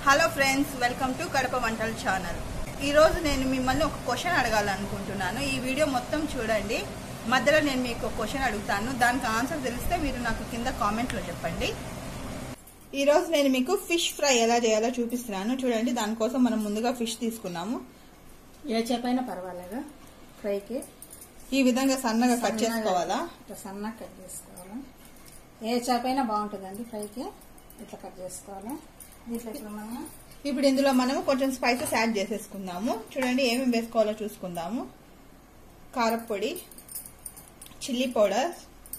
Hello friends welcome to Kadapa వంటల channel ఈరోజు నేను మిమ్మల్ని ఒక క్వశ్చన్ అడగాలనుకుంటున్నాను ఈ వీడియో మొత్తం చూడండి మధ్యలో నేను మీకు ఒక క్వశ్చన్ అడుగుతాను దానికి ఆన్సర్ తెలిస్తే మీరు నాకు కింద కామెంట్లో చెప్పండి ఈరోజు నేను మీకు ఫిష్ ఫ్రై ఎలా చేయాలో చూపిస్తున్నాను చూడండి దానికోసం మనం ముందుగా ఫిష్ తీసుకున్నాము ఏ చేపైనా పర్వాలేదా ఫ్రైకి ఈ విధంగా సన్నగా కట్ సన్నగా చేసుకోవాలా ఇట్లా సన్నగా కట్ చేసుకోవాలి ఏ చేపైనా బాగుంటుందండి ఫ్రైకి ఇట్లా కట్ చేసుకోవాలి దీంట్లో ఇట్లా మనం ఇప్పుడు ఇందులో మనము కొంచెం స్పైసెస్ యాడ్ చేసేసుకుందాము చూడండి ఏమేమి వేసుకోవాలో చూసుకుందాము కారపొడి చిల్లీ పౌడర్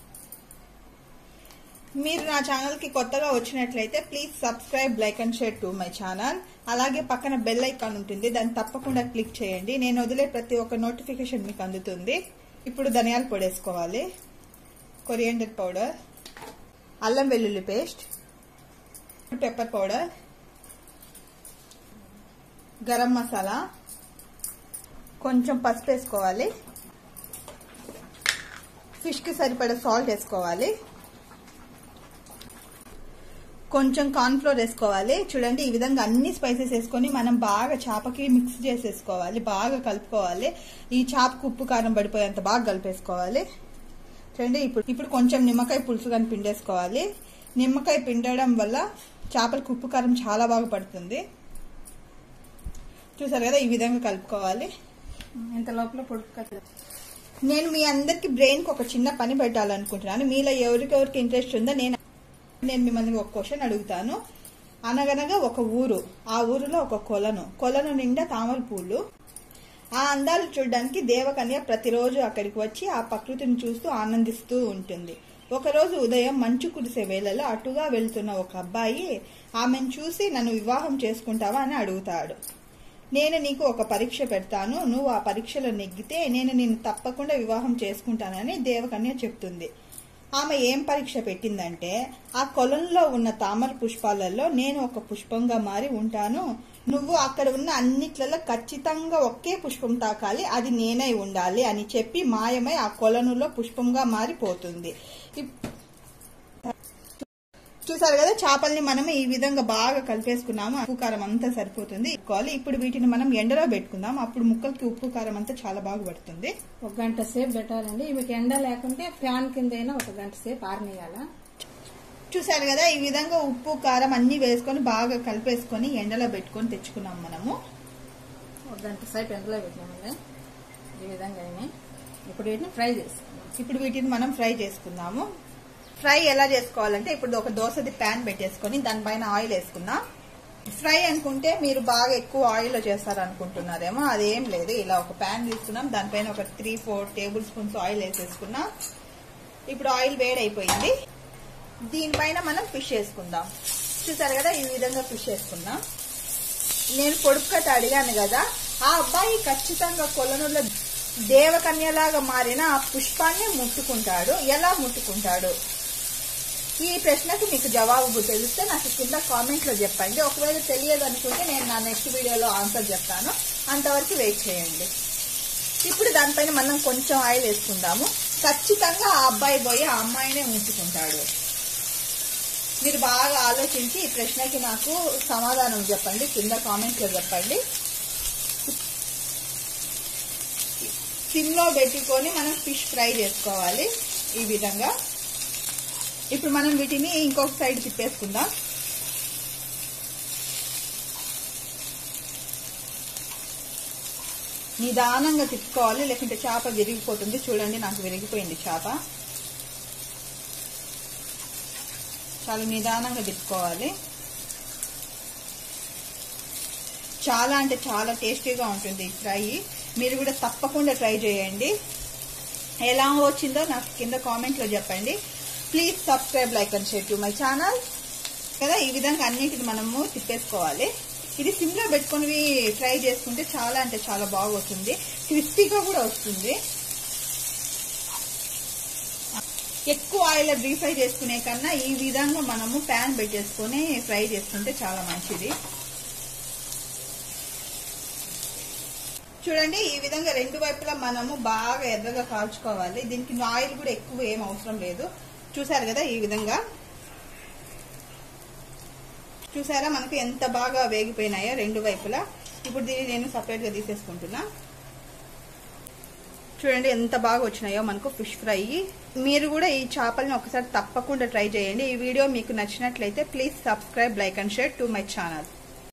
మీరు నా ఛానల్కి కొత్తగా వచ్చినట్లయితే please subscribe like and share to my channel అలాగే పక్కన బెల్ ఐకాన్ ఉంటుంది దాన్ని తప్పకుండా క్లిక్ చేయండి నేను వదిలే ప్రతి ఒక్క నోటిఫికేషన్ మీకు అందుతుంది ఇప్పుడు ధనియాల పొడి వేసుకోవాలి కొరియండర్ పౌడర్ అల్లం వెల్లుల్లి paste pepper powder garam masala కొంచెం పసుపు వేసుకోవాలి ఫిష్కి సరిపడే సాల్ట్ వేసుకోవాలి కొంచెం కార్న్ఫ్లోర్ వేసుకోవాలి చూడండి ఈ విధంగా అన్ని స్పైసెస్ వేసుకొని మనం బాగా చేపకి మిక్స్ చేసేసుకోవాలి బాగా కలుపుకోవాలి ఈ చేపకు ఉప్పు కారం పడిపోయేంత బాగా కలిపేసుకోవాలి చూడండి ఇప్పుడు ఇప్పుడు కొంచెం నిమ్మకాయ పులుసు కానీ పిండేసుకోవాలి నిమ్మకాయ పిండడం వల్ల చేపలకు ఉప్పు కారం చాలా బాగా పడుతుంది చూసారు కదా ఈ విధంగా కలుపుకోవాలి ఇంత లోపల పొడుపు కట్ నేను మీ అందరికి బ్రెయిన్ కి ఒక చిన్న పని పెట్టాలనుకుంటున్నాను మీలో ఎవరికెవరికి ఇంట్రెస్ట్ ఉందో నేను నేను మిమ్మల్ని ఒక క్వశ్చన్ అడుగుతాను అనగనగా ఒక ఊరు ఆ ఊరిలో ఒక కొలను కొలను నిండా తామర పూలు ఆ అందాలు చూడడానికి దేవకన్య ప్రతిరోజు అక్కడికి వచ్చి ఆ ప్రకృతిని చూస్తూ ఆనందిస్తూ ఉంటుంది ఒకరోజు ఉదయం మంచు కురిసే వేళలో అటుగా వెళ్తున్న ఒక అబ్బాయి ఆమెను చూసి నన్ను వివాహం చేసుకుంటావా అని అడుగుతాడు నేను నీకు ఒక పరీక్ష పెడతాను నువ్వు ఆ పరీక్షలో నెగ్గితే నేను నిన్ను తప్పకుండా వివాహం చేసుకుంటానని దేవకన్య చెప్తుంది ఆమె ఏం పరీక్ష పెట్టిందంటే ఆ కొలంలో ఉన్న తామర పుష్పాలలో నేను ఒక పుష్పంగా మారి ఉంటాను నువ్వు అక్కడ ఉన్న అన్నిట్లలో ఖచ్చితంగా ఒకే పుష్పం తాకాలి అది నేనై ఉండాలి అని చెప్పి మాయమై ఆ కొలనులో పుష్పంగా మారిపోతుంది ఇప్- చూసారు కదా చేపల్ని మనం ఈ విధంగా బాగా కలిపేసుకున్నాము ఉప్పు కారం అంతా సరిపోతుంది ఇప్పుకోవాలి. ఇప్పుడు వీటిని మనం ఎండలో పెట్టుకుందాం అప్పుడు ముక్కలకి ఉప్పు కారం అంతా చాలా బాగా పడుతుంది ఒక గంట సేపు పెట్టాలండి మీకు ఎండ లేకుంటే ఫ్యాన్ కింద అయినా ఒక గంట సేపు ఆరనేయాల చూసారు కదా ఈ విధంగా ఉప్పు కారం అన్ని వేసుకొని బాగా కలిపేసుకొని ఎండలో పెట్టుకొని తెచ్చుకున్నాం మనము ఒక గంట సేపు ఎండలో పెట్టినామండి ఈ విధంగా అయినాయి ఇప్పుడు వీటిని ఫ్రై చేసుకుందాం ఇప్పుడు వీటిని మనం ఫ్రై చేసుకుందాము ఫ్రై ఎలా చేసుకోవాలంటే ఇప్పుడు ఒక దోసది ప్యాన్ పెట్టేసుకొని దానిపైన ఆయిల్ వేసుకుందాం ఫ్రై అనుకుంటే మీరు బాగా ఎక్కువ ఆయిల్ చేస్తారు అనుకుంటున్నారేమో అదేం లేదు ఇలా ఒక ప్యాన్ తీసుకున్నాం దానిపైన ఒక three four tablespoons oil వేసేసుకున్నాం ఇప్పుడు ఆయిల్ వేడైపోయింది దీనిపైన మనం ఫిష్ వేసుకుందాం చూసారు కదా ఈ విధంగా ఫిష్ వేసుకుందాం నేను పొడుపు కట్ట అడిగాను కదా ఆ అబ్బాయి ఖచ్చితంగా కొలనులో దేవకన్యలాగా మారిన ఆ పుష్పాన్ని ముట్టుకుంటాడు ఎలా ముట్టుకుంటాడు ఈ ప్రశ్నకు మీకు జవాబు తెలిస్తే నాకు కింద కామెంట్ లో చెప్పండి ఒకవేళ తెలియదు అనుకుంటే నేను నా నెక్స్ట్ వీడియోలో ఆన్సర్ చెప్తాను అంతవరకు వెయిట్ చేయండి ఇప్పుడు దానిపైన మనం కొంచెం ఆయిల్ వేసుకుందాము ఖచ్చితంగా ఆ అబ్బాయి పోయి ఆ అమ్మాయినే ముట్టుకుంటాడు మీరు బాగా ఆలోచించి ఈ ప్రశ్నకి నాకు సమాధానం చెప్పండి కింద కామెంట్ లో చెప్పండి సిమ్ లో పెట్టుకొని మనం ఫిష్ ఫ్రై చేసుకోవాలి ఈ విధంగా ఇప్పుడు మనం వీటిని ఇంకొక సైడ్ తిప్పేసుకుందాం నిదానంగా తిప్పుకోవాలి లేకుంటే చేప విరిగిపోతుంది చూడండి నాకు విరిగిపోయింది చేప చాలా నిదానంగా తిప్పుకోవాలి చాలా అంటే చాలా టేస్టీగా ఉంటుంది ఈ ఫ్రై మీరు కూడా తప్పకుండా ట్రై చేయండి ఎలా వచ్చిందో నాకు కింద కామెంట్లో చెప్పండి please subscribe like and share to my channel కదా ఈ విధంగా అన్నిటిని మనము తిప్పేసుకోవాలి ఇది సిమ్లో పెట్టుకొని ఫ్రై చేసుకుంటే చాలా అంటే చాలా బాగా వస్తుంది క్రిస్పీగా కూడా వస్తుంది ఎక్కువ ఆయిల్ డీప్ ఫ్రై చేసుకునే కన్నా ఈ విధంగా మనము ప్యాన్ పెట్టేసుకొని ఫ్రై చేసుకుంటే చాలా మంచిది చూడండి ఈ విధంగా రెండు వైపులా మనము బాగా ఎర్రగా కాల్చుకోవాలి దీనికి ఆయిల్ కూడా ఎక్కువ ఏం అవసరం లేదు చూసారు కదా ఈ విధంగా చూసారా మనకు ఎంత బాగా వేగిపోయినాయో రెండు వైపులా ఇప్పుడు దీన్ని నేను సపరేట్ గా తీసేసుకుంటున్నా చూడండి ఎంత బాగా వచ్చినాయో మనకు ఫిష్ ఫ్రై మీరు కూడా ఈ చేపల్ని ఒకసారి తప్పకుండా ట్రై చేయండి ఈ వీడియో మీకు నచ్చినట్లయితే please subscribe like and share to my channel